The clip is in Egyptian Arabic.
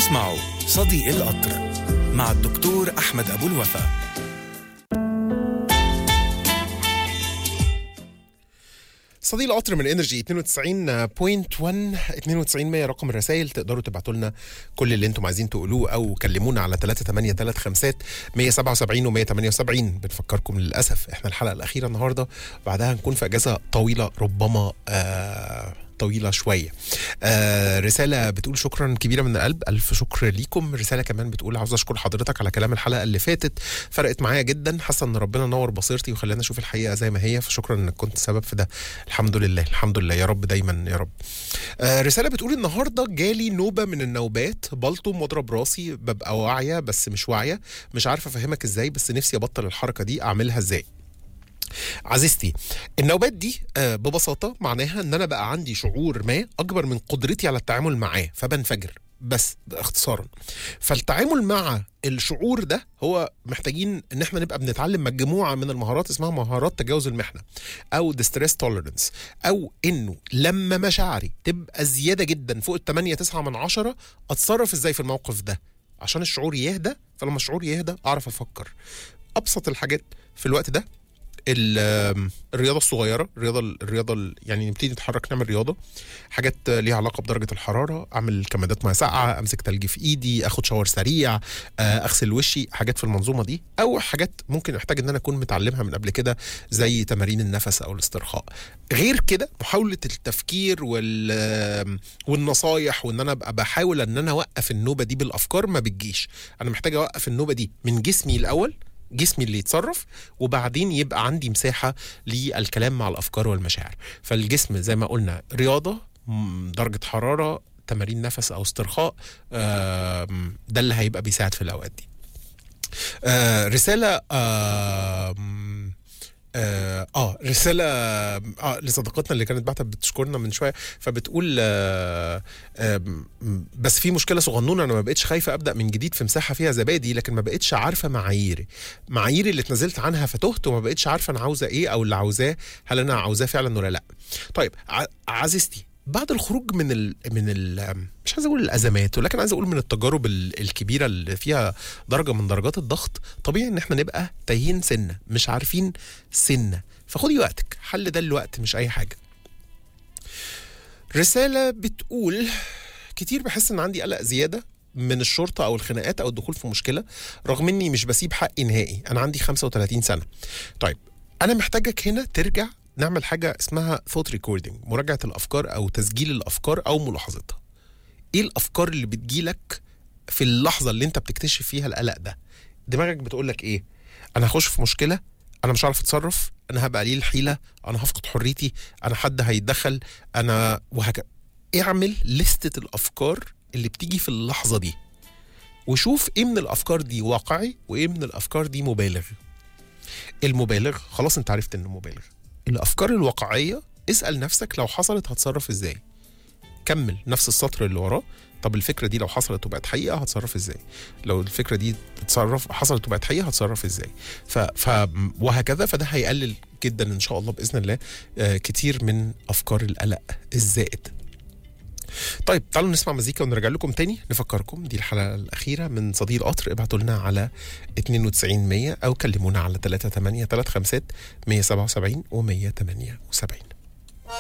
تسمعوا صديق القطر مع الدكتور أحمد أبو الوفا صديق القطر من انرجي 92.1 92 100 رقم الرسائل تقدروا تبعتوا لنا كل اللي انتم عايزين تقولوه او كلمونا على 3835 177 و 178 بنفكركم للاسف احنا الحلقه الاخيره النهارده بعدها هنكون في اجازه طويله ربما آه طويله شويه آه رساله بتقول شكرا كبيره من القلب الف شكر ليكم رساله كمان بتقول عاوز اشكر حضرتك على كلام الحلقه اللي فاتت فرقت معايا جدا حاسه ان ربنا نور بصيرتي وخلاني اشوف الحقيقه زي ما هي فشكرا انك كنت سبب في ده الحمد لله الحمد لله يا رب دايما يا رب آه رساله بتقول النهارده جالي نوبه من النوبات بلطم واضرب راسي ببقى واعيه بس مش واعيه مش عارفه افهمك ازاي بس نفسي ابطل الحركه دي اعملها ازاي عزيزتي النوبات دي آه، ببساطه معناها ان انا بقى عندي شعور ما اكبر من قدرتي على التعامل معاه فبنفجر بس اختصارا فالتعامل مع الشعور ده هو محتاجين ان احنا نبقى بنتعلم مجموعه من المهارات اسمها مهارات تجاوز المحنه او distress tolerance او انه لما مشاعري تبقى زياده جدا فوق ال 8 9 من عشرة اتصرف ازاي في الموقف ده عشان الشعور يهدى فلما الشعور يهدى اعرف افكر ابسط الحاجات في الوقت ده ال- الرياضه الصغيره الرياضه الرياضه ال- يعني نبتدي نتحرك نعمل رياضه حاجات ليها علاقه بدرجه الحراره اعمل كمادات ميه ساقعه امسك تلج في ايدي اخد شاور سريع آه، اغسل وشي حاجات في المنظومه دي او حاجات ممكن احتاج ان انا اكون متعلمها من قبل كده زي تمارين النفس او الاسترخاء غير كده محاوله التفكير وال والنصايح وان انا ابقى بحاول ان انا اوقف النوبه دي بالافكار ما بتجيش انا محتاج اوقف النوبه دي من جسمي الاول جسمي اللي يتصرف وبعدين يبقى عندي مساحه للكلام مع الافكار والمشاعر فالجسم زي ما قلنا رياضه مم، درجه حراره تمارين نفس او استرخاء آم، ده اللي هيبقى بيساعد في الاوقات دي آه رساله آم، اه اه رساله اه لصديقتنا اللي كانت بعتها بتشكرنا من شويه فبتقول آه آم، بس في مشكله صغنونه انا ما بقتش خايفه ابدا من جديد في مساحه فيها زبادي لكن ما بقتش عارفه معاييري معاييري اللي اتنزلت عنها فتهت وما بقتش عارفه انا عاوزه ايه او اللي عاوزاه هل انا عاوزاه فعلا ولا لا طيب ع- عزيزتي بعد الخروج من ال من ال مش عايز اقول الازمات ولكن عايز اقول من التجارب ال- الكبيره اللي فيها درجه من درجات الضغط طبيعي ان احنا نبقى تايهين سنه مش عارفين سنه فخدي وقتك حل ده الوقت مش اي حاجه رساله بتقول كتير بحس ان عندي قلق زياده من الشرطه او الخناقات او الدخول في مشكله رغم اني مش بسيب حقي نهائي انا عندي 35 سنه طيب انا محتاجك هنا ترجع نعمل حاجه اسمها ثوت ريكوردنج مراجعه الافكار او تسجيل الافكار او ملاحظتها ايه الافكار اللي بتجيلك في اللحظه اللي انت بتكتشف فيها القلق ده دماغك بتقول لك ايه انا هخش في مشكله انا مش عارف اتصرف انا هبقى قليل الحيله انا هفقد حريتي انا حد هيتدخل انا وهكذا اعمل لستة الافكار اللي بتيجي في اللحظه دي وشوف ايه من الافكار دي واقعي وايه من الافكار دي مبالغ المبالغ خلاص انت عرفت انه مبالغ الافكار الواقعيه اسال نفسك لو حصلت هتصرف ازاي كمل نفس السطر اللي وراه طب الفكره دي لو حصلت وبقت حقيقه هتصرف ازاي لو الفكره دي تتصرف حصلت وبقت حقيقه هتصرف ازاي ف, ف وهكذا فده هيقلل جدا ان شاء الله باذن الله آه كتير من افكار القلق الزائد طيب تعالوا نسمع مزيكا ونرجع لكم تاني نفكركم دي الحلقه الاخيره من صديق القطر ابعتوا لنا على 92 100 او كلمونا على 38 35 177 و 178